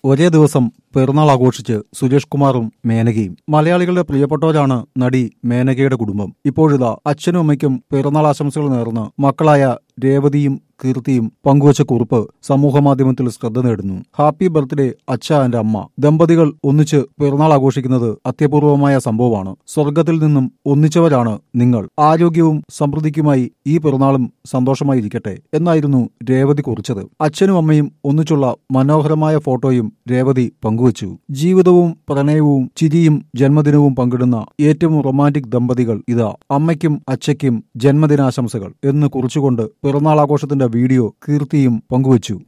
ഒരേ ദിവസം പിറന്നാൾ ആഘോഷിച്ച് സുരേഷ് കുമാറും മേനകയും മലയാളികളുടെ പ്രിയപ്പെട്ടവരാണ് നടി മേനകയുടെ കുടുംബം ഇപ്പോഴിതാ അച്ഛനും അമ്മയ്ക്കും പിറന്നാൾ ആശംസകൾ നേർന്ന് മക്കളായ രേവതിയും കീർത്തിയും പങ്കുവച്ച കുറിപ്പ് സമൂഹമാധ്യമത്തിൽ ശ്രദ്ധ നേടുന്നു ഹാപ്പി ബർത്ത്ഡേ അച്ഛ ആൻഡ് അമ്മ ദമ്പതികൾ ഒന്നിച്ച് പിറന്നാൾ ആഘോഷിക്കുന്നത് അത്യപൂർവമായ സംഭവമാണ് സ്വർഗത്തിൽ നിന്നും ഒന്നിച്ചവരാണ് നിങ്ങൾ ആരോഗ്യവും സമൃദ്ധിക്കുമായി ഈ പിറന്നാളും സന്തോഷമായി ഇരിക്കട്ടെ എന്നായിരുന്നു രേവതി കുറിച്ചത് അച്ഛനും അമ്മയും ഒന്നിച്ചുള്ള മനോഹരമായ ഫോട്ടോയും രേവതി പങ്കുവച്ചു ജീവിതവും പ്രണയവും ചിരിയും ജന്മദിനവും പങ്കിടുന്ന ഏറ്റവും റൊമാന്റിക് ദമ്പതികൾ ഇതാ അമ്മയ്ക്കും അച്ഛയ്ക്കും ജന്മദിനാശംസകൾ എന്ന് കുറിച്ചുകൊണ്ട് പിറന്നാൾ ആഘോഷത്തിന്റെ വീഡിയോ കീർത്തിയും പങ്കുവച്ചു